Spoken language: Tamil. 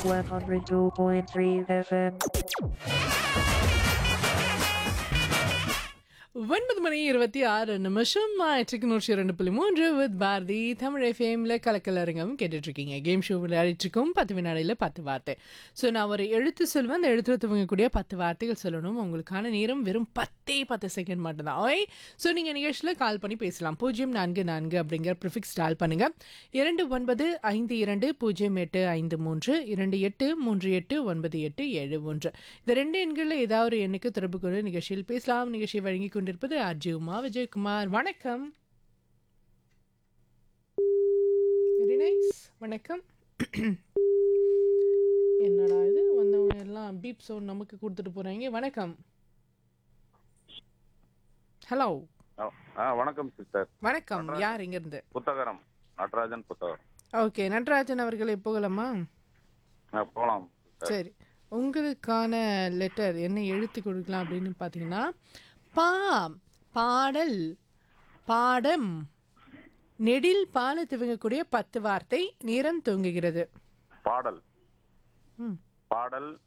102.3 FM. ஒன்பது மணி இருபத்தி ஆறு நிமிஷம் ஆயிற்றுக்கு நூற்றி இரண்டு புள்ளி மூன்று வித் பாரதி தமிழ் எஃப்எம்ல கலக்கல் அரங்கம் கேட்டுட்டு இருக்கீங்க கேம் ஷோ விளையாடிட்டு இருக்கோம் பத்து வினாடியில் பத்து வார்த்தை ஸோ நான் ஒரு எழுத்து சொல்வேன் அந்த எழுத்துல துவங்கக்கூடிய பத்து வார்த்தைகள் சொல்லணும் உங்களுக்கான நேரம் வெறும் பத்தே பத்து செகண்ட் மட்டும்தான் ஓய் ஸோ நீங்கள் நிகழ்ச்சியில் கால் பண்ணி பேசலாம் பூஜ்ஜியம் நான்கு நான்கு அப்படிங்கிற ப்ரிஃபிக்ஸ் டால் பண்ணுங்க இரண்டு ஒன்பது ஐந்து இரண்டு பூஜ்ஜியம் எட்டு ஐந்து மூன்று இரண்டு எட்டு மூன்று எட்டு ஒன்பது எட்டு ஏழு ஒன்று இந்த ரெண்டு எண்களில் ஏதாவது ஒரு எண்ணுக்கு தொடர்பு கொண்டு நிகழ்ச்சியில் பேசலாம் நிகழ்ச்சியை வழங்கி கொண்டிருப்பது அர்ஜி உமா விஜயகுமார் வணக்கம் வெரி நைஸ் வணக்கம் என்னடா இது வந்தவங்க எல்லாம் பீப் சவுண்ட் நமக்கு கொடுத்துட்டு போறாங்க வணக்கம் ஹலோ ஆ ஆ, வணக்கம் சிஸ்டர் வணக்கம் யார் இங்கிருந்து புத்தகரம் நடராஜன் புத்தகரம் ஓகே நடராஜன் அவர்களை போகலாமா ஆ, போலாம் சிஸ்டர் சரி உங்களுக்கான லெட்டர் என்ன எழுத்து கொடுக்கலாம் அப்படின்னு பார்த்தீங்கன்னா பா பாடல் பாடம் நெடில் பால துவங்கக்கூடிய பத்து வார்த்தை நேரம் தூங்குகிறது பாடல் ம் பாடல்